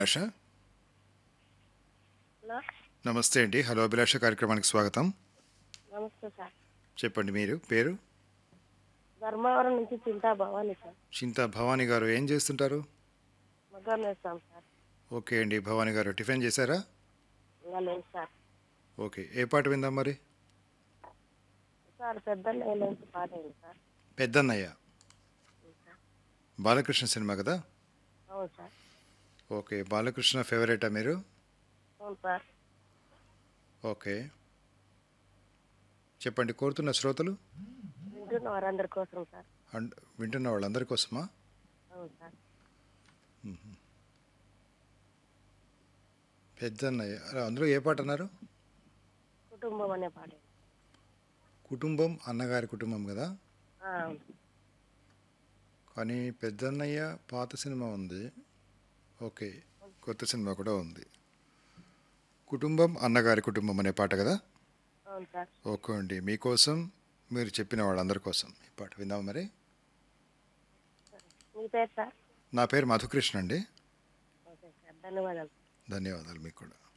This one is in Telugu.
అభిలాష హలో నమస్తే అండి హలో అభిలాష కార్యక్రమానికి స్వాగతం నమస్తే సార్ చెప్పండి మీరు పేరు ధర్మవరం నుంచి చింతా భవానీ సార్ చింత భవానీ గారు ఏం చేస్తుంటారు మగ్గం వేస్తాం సార్ ఓకే అండి భవానీ గారు టిఫిన్ చేశారా ఇంకా లేదు సార్ ఓకే ఏ పాట విందాం మరి సార్ పెద్ద నుంచి పాడేయండి సార్ పెద్దన్నయ్య బాలకృష్ణ సినిమా కదా అవును సార్ ఓకే బాలకృష్ణ ఫేవరెటా మీరు అవును సార్ ఓకే చెప్పండి కోరుతున్న శ్రోతలు వింటున్న వారందరి కోసం సార్ అండ్ వింటున్న వాళ్ళందరి కోసమా అవును సార్ పెద్దన్నయ్య అలా అందులో ఏ పాట అన్నారు కుటుంబం అనే పాడేయండి కుటుంబం అన్నగారి కుటుంబం కదా ఆ, అవును. కానీ పెద్దన్నయ్య పాత సినిమా ఉంది ఓకే కొత్త సినిమా కూడా ఉంది కుటుంబం అన్నగారి కుటుంబం అనే పాట కదా అవును సార్ ఓకే అండి మీకోసం మీరు చెప్పిన వాళ్ళందరి కోసం ఈ పాట విందాం మరి మీ పేరు సార్ నా పేరు మధుకృష్ణ అండి ఓకే సార్ ధన్యవాదాలు ధన్యవాదాలు మీకు కూడా